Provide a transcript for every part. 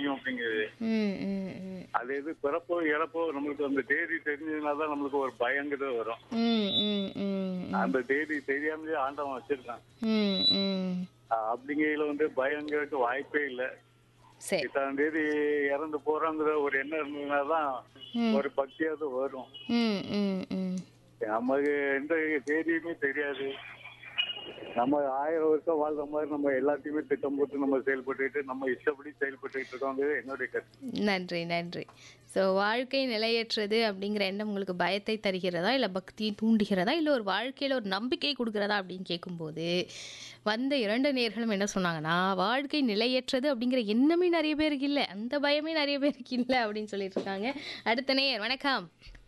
முடியும் அப்படிங்கிறது ம் ம் ம் அது எது பிறப்போ இறப்போ நம்மளுக்கு அந்த தேதி தெரிஞ்சதுனால தான் நம்மளுக்கு ஒரு பயங்கிறது வரும் ம் ம் ம் அந்த தேதி தெரியாமலே ஆண்டவன் வச்சிருக்கான் ம் ம் அஹ் அப்படிங்கையில வந்து பயங்கிறதுக்கு வாய்ப்பே இல்லை சரி இத்தனை தேதி இறந்து போறோங்கிற ஒரு எண்ணம் இருந்ததுனா தான் ஒரு பக்தியாவது வரும் ம் ம் ம் நமக்கு எந்த தேதியுமே தெரியாது நம்ம ஆயிரம் வருஷம் வாழ்ற மாதிரி நம்ம எல்லாத்தையுமே திட்டம் போட்டு நம்ம செயல்பட்டுட்டு நம்ம இஷ்டப்படி செயல்பட்டுட்டு இருக்கோங்கிறது என்னுடைய கருத்து நன்றி நன்றி ஸோ வாழ்க்கை நிலையற்றது அப்படிங்கிற எண்ணம் உங்களுக்கு பயத்தை தருகிறதா இல்லை பக்தியை தூண்டுகிறதா இல்லை ஒரு வாழ்க்கையில் ஒரு நம்பிக்கை கொடுக்கிறதா அப்படின்னு கேட்கும்போது வந்த இரண்டு நேர்களும் என்ன சொன்னாங்கன்னா வாழ்க்கை நிலையற்றது அப்படிங்கிற எண்ணமே நிறைய பேருக்கு இல்லை அந்த பயமே நிறைய பேருக்கு இல்லை அப்படின்னு சொல்லிட்டு இருக்காங்க அடுத்த நேயர் வணக்கம்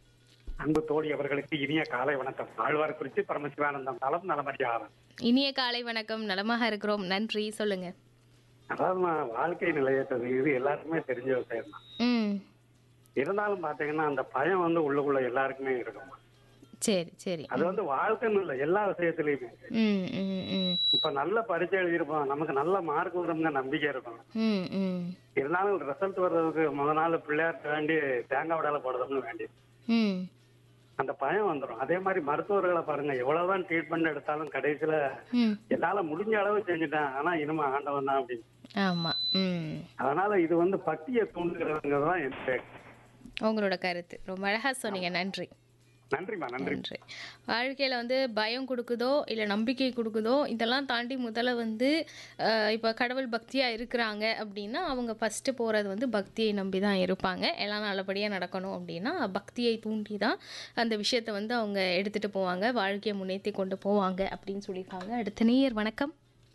அன்பு தோழி அவர்களுக்கு இனிய காலை வணக்கம் ஆழ்வார் குறிச்சி பரமசிவானந்தம் நலம் நலமறியாளன் இனிய காலை வணக்கம் நலமாக இருக்கிறோம் நன்றி சொல்லுங்க அதாவது நான் வாழ்க்கை நிலையற்றது இது எல்லாருக்குமே தெரிஞ்ச விஷயம் தான் ம் இருந்தாலும் பாத்தீங்கன்னா அந்த பயம் வந்து உள்ளுக்குள்ள எல்லாருக்குமே இருக்கும் சரி சரி அது வந்து வாழ்க்கைன்னு இல்லை எல்லா விஷயத்திலயுமே ம் ம் ம் இப்ப நல்ல பரீட்சை எழுதியிருப்போம் நமக்கு நல்ல மார்க் வரும்ங்க நம்பிக்கை இருக்கும் ம் ம் இருந்தாலும் ரிசல்ட் வர்றதுக்கு முத நாள் பிள்ளையார்ட்ட வேண்டி தேங்காய் விடால போடுறதுன்னு வேண்டி ம் அந்த பயம் வந்துடும் அதே மாதிரி மருத்துவர்களை பாருங்க எவ்வளவுதான் ட்ரீட்மெண்ட் எடுத்தாலும் கடைசியில ம் என்னால முடிஞ்ச அளவு செஞ்சுட்டேன் ஆனா இனிமே ஆண்டவன் தான் அப்படின்னு ஆமாம் ம் அதனால இது வந்து பக்தியை தூண்டுகிறதுங்கிறது தான் என்னுடைய உங்களோட கருத்து ரொம்ப அழகாக சொன்னீங்க நன்றி நன்றிம்மா நன்றி நன்றி வாழ்க்கையில் வந்து பயம் கொடுக்குதோ இல்லை நம்பிக்கை கொடுக்குதோ இதெல்லாம் தாண்டி முதல்ல வந்து இப்போ கடவுள் பக்தியாக இருக்கிறாங்க அப்படின்னா அவங்க ஃபஸ்ட்டு போகிறது வந்து பக்தியை நம்பி தான் இருப்பாங்க எல்லாம் நல்லபடியாக நடக்கணும் அப்படின்னா பக்தியை தூண்டி தான் அந்த விஷயத்தை வந்து அவங்க எடுத்துகிட்டு போவாங்க வாழ்க்கையை முன்னேற்றி கொண்டு போவாங்க அப்படின்னு சொல்லியிருக்காங்க அடுத்த நேயர் வணக்கம்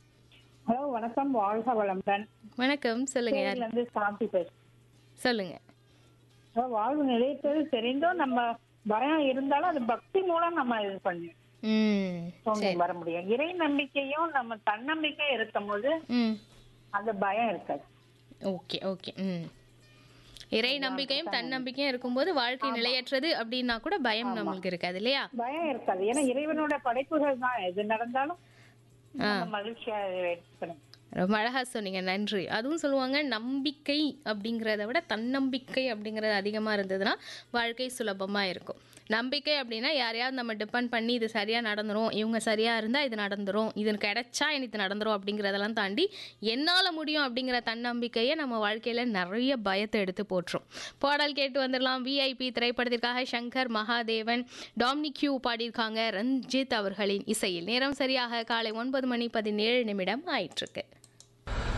ஹலோ வணக்கம் வாழ்க வளமுடன் வணக்கம் சொல்லுங்கள் யார் இதுல இருந்து சாந்தி பேசு சொல்லுங்கள் வாழ்வு நிலைத்தது தெரிந்தும் நம்ம பயம் இருந்தாலும் அது பக்தி மூலம் நம்ம இது பண்ணி ம் தோண்டி வர முடியும் இறை நம்பிக்கையும் நம்ம தன்னம்பிக்கையும் இருக்கும் போது ம் அந்த பயம் இருக்காது ஓகே ஓகே ம் இறை நம்பிக்கையும் தன்னம்பிக்கையும் இருக்கும்போது வாழ்க்கை நிலையற்றது அப்படின்னா கூட பயம் நம்மளுக்கு இருக்காது இல்லையா பயம் இருக்காது ஏன்னா இறைவனோட படைப்புகள் தான் எது நடந்தாலும் நம்ம மகிழ்ச்சியா எடுத்துக்கணும் ரொம்ப அழகாக சொன்னீங்க நன்றி அதுவும் சொல்லுவாங்க நம்பிக்கை அப்படிங்கிறத விட தன்னம்பிக்கை அப்படிங்கிறது அதிகமாக இருந்ததுன்னா வாழ்க்கை சுலபமாக இருக்கும் நம்பிக்கை அப்படின்னா யாரையாவது நம்ம டிபெண்ட் பண்ணி இது சரியாக நடந்துரும் இவங்க சரியாக இருந்தால் இது நடந்துரும் இது கிடைச்சா எனக்கு இது நடந்துரும் அப்படிங்கிறதெல்லாம் தாண்டி என்னால் முடியும் அப்படிங்கிற தன்னம்பிக்கையை நம்ம வாழ்க்கையில் நிறைய பயத்தை எடுத்து போட்டுரும் பாடல் கேட்டு வந்துடலாம் விஐபி திரைப்படத்திற்காக சங்கர் மகாதேவன் டாமினிக் கியூ பாடியிருக்காங்க ரஞ்சித் அவர்களின் இசையில் நேரம் சரியாக காலை ஒன்பது மணி பதினேழு நிமிடம் ஆயிட்டிருக்கு